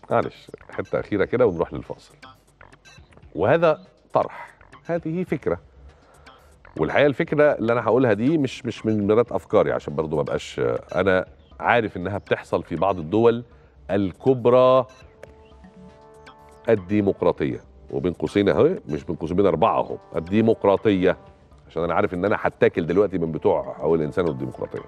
معلش حته اخيره كده ونروح للفاصل وهذا طرح هذه فكره والحقيقه الفكره اللي انا هقولها دي مش مش من مرات افكاري عشان برضو ما بقاش انا عارف انها بتحصل في بعض الدول الكبرى الديمقراطيه وبين قوسين اهو مش بين قوسين بين اربعه اهو الديمقراطيه عشان انا عارف ان انا هتاكل دلوقتي من بتوع حقوق الانسان والديمقراطيه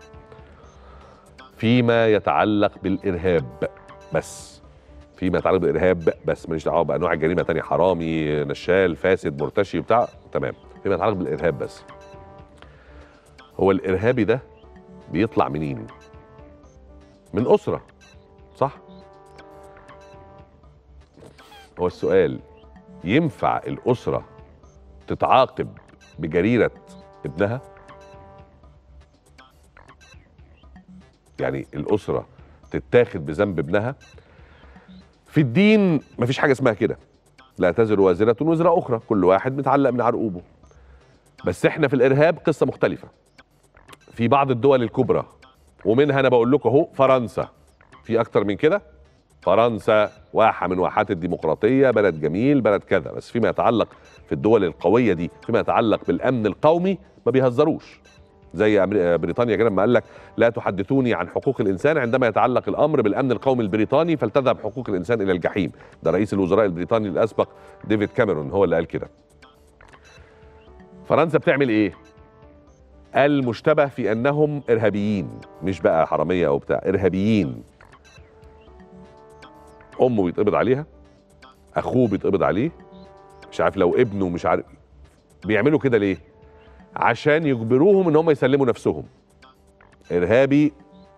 فيما يتعلق بالارهاب بس فيما يتعلق بالارهاب بس ماليش دعوه بانواع الجريمه تانية حرامي نشال فاسد مرتشي بتاع تمام فيما يتعلق بالارهاب بس هو الارهابي ده بيطلع منين من اسره صح هو السؤال ينفع الاسره تتعاقب بجريره ابنها يعني الاسره تتاخد بذنب ابنها في الدين مفيش حاجه اسمها كده لا تزر وازره وزر اخرى كل واحد متعلق من عرقوبه بس احنا في الارهاب قصه مختلفه في بعض الدول الكبرى ومنها انا بقول لكم اهو فرنسا في اكتر من كده فرنسا واحه من واحات الديمقراطيه بلد جميل بلد كذا بس فيما يتعلق في الدول القويه دي فيما يتعلق بالامن القومي ما بيهزروش زي أمري- بريطانيا كده لما قال لك لا تحدثوني عن حقوق الانسان عندما يتعلق الامر بالامن القومي البريطاني فلتذهب حقوق الانسان الى الجحيم ده رئيس الوزراء البريطاني الاسبق ديفيد كاميرون هو اللي قال كده فرنسا بتعمل ايه المشتبه في انهم ارهابيين مش بقى حراميه او بتاع ارهابيين امه بيتقبض عليها اخوه بيتقبض عليه مش عارف لو ابنه مش عارف بيعملوا كده ليه عشان يجبروهم ان هم يسلموا نفسهم ارهابي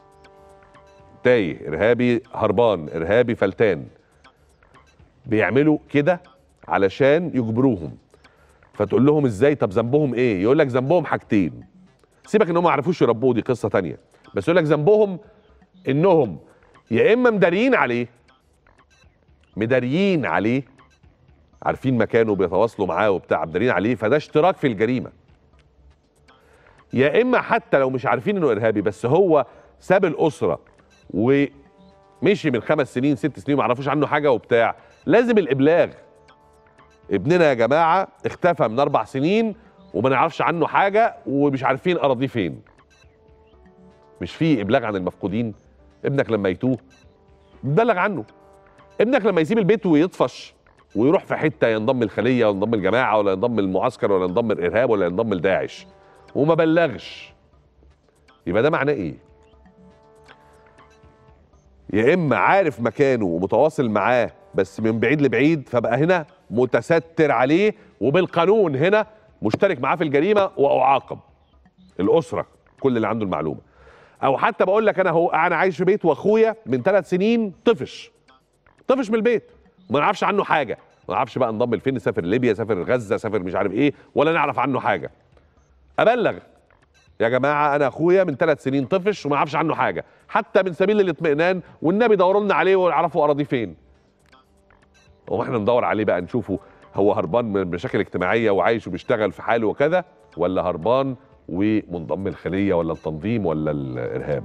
تايه ارهابي هربان ارهابي فلتان بيعملوا كده علشان يجبروهم فتقول لهم ازاي طب ذنبهم ايه يقول لك ذنبهم حاجتين سيبك ان هم ما عرفوش يربوه دي قصه تانية بس يقول لك ذنبهم انهم يا اما مداريين عليه مداريين عليه عارفين مكانه بيتواصلوا معاه وبتاع مداريين عليه فده اشتراك في الجريمه يا اما حتى لو مش عارفين انه ارهابي بس هو ساب الاسره ومشي من خمس سنين ست سنين ما عرفوش عنه حاجه وبتاع لازم الابلاغ ابننا يا جماعه اختفى من اربع سنين وما نعرفش عنه حاجه ومش عارفين اراضيه فين مش في ابلاغ عن المفقودين ابنك لما يتوه بتبلغ عنه ابنك لما يسيب البيت ويطفش ويروح في حته ينضم الخليه ولا ينضم الجماعه ولا ينضم المعسكر ولا ينضم الارهاب ولا ينضم لداعش وما بلغش يبقى ده معناه ايه يا اما عارف مكانه ومتواصل معاه بس من بعيد لبعيد فبقى هنا متستر عليه وبالقانون هنا مشترك معاه في الجريمه واعاقب الاسره كل اللي عنده المعلومه او حتى بقول لك انا هو انا عايش في بيت واخويا من ثلاث سنين طفش طفش من البيت وما نعرفش عنه حاجه ما نعرفش بقى انضم لفين سافر ليبيا سافر غزه سافر مش عارف ايه ولا نعرف عنه حاجه ابلغ يا جماعه انا اخويا من ثلاث سنين طفش وما اعرفش عنه حاجه حتى من سبيل الاطمئنان والنبي دوروا لنا عليه ونعرفوا اراضيه فين هو احنا ندور عليه بقى نشوفه هو هربان من مشاكل اجتماعيه وعايش وبيشتغل في حاله وكذا ولا هربان ومنضم الخليه ولا التنظيم ولا الارهاب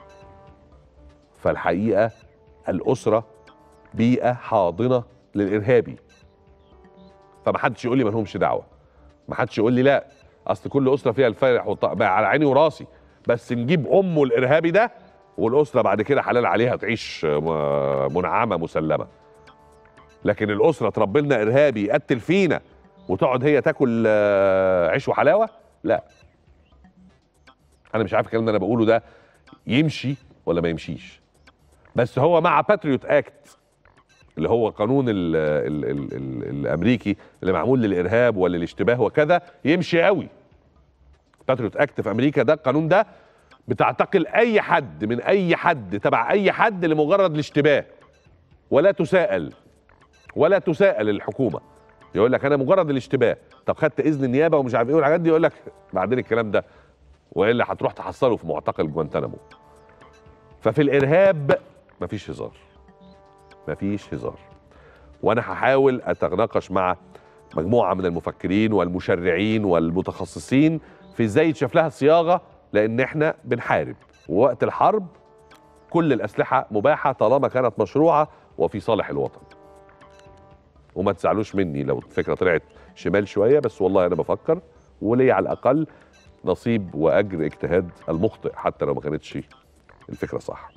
فالحقيقه الاسره بيئه حاضنه للارهابي فما حدش يقول لي ما لهمش دعوه ما حدش يقول لي لا اصل كل اسره فيها الفرح والط... بقى على عيني وراسي بس نجيب امه الارهابي ده والاسره بعد كده حلال عليها تعيش م- منعمه مسلمه لكن الاسره تربي لنا ارهابي يقتل فينا وتقعد هي تاكل آه، عيش وحلاوه لا انا مش عارف الكلام اللي انا بقوله ده يمشي ولا ما يمشيش بس هو مع باتريوت اكت اللي هو قانون ال ال ال ال الامريكي اللي معمول للارهاب وللاشتباه وكذا يمشي قوي باتريوت اكت في امريكا ده القانون ده بتعتقل اي حد من اي حد تبع اي حد لمجرد الاشتباه ولا تساءل ولا تساءل الحكومه يقول لك انا مجرد الاشتباه طب خدت اذن النيابه ومش عارف ايه والحاجات دي يقول لك بعدين الكلام ده والا هتروح تحصله في معتقل جوانتانامو ففي الارهاب مفيش هزار مفيش هزار وانا هحاول اتناقش مع مجموعه من المفكرين والمشرعين والمتخصصين في ازاي يتشاف لها صياغه لان احنا بنحارب ووقت الحرب كل الاسلحه مباحه طالما كانت مشروعه وفي صالح الوطن وما تزعلوش مني لو الفكره طلعت شمال شويه بس والله انا بفكر ولي على الاقل نصيب واجر اجتهاد المخطئ حتى لو ما كانتش الفكره صح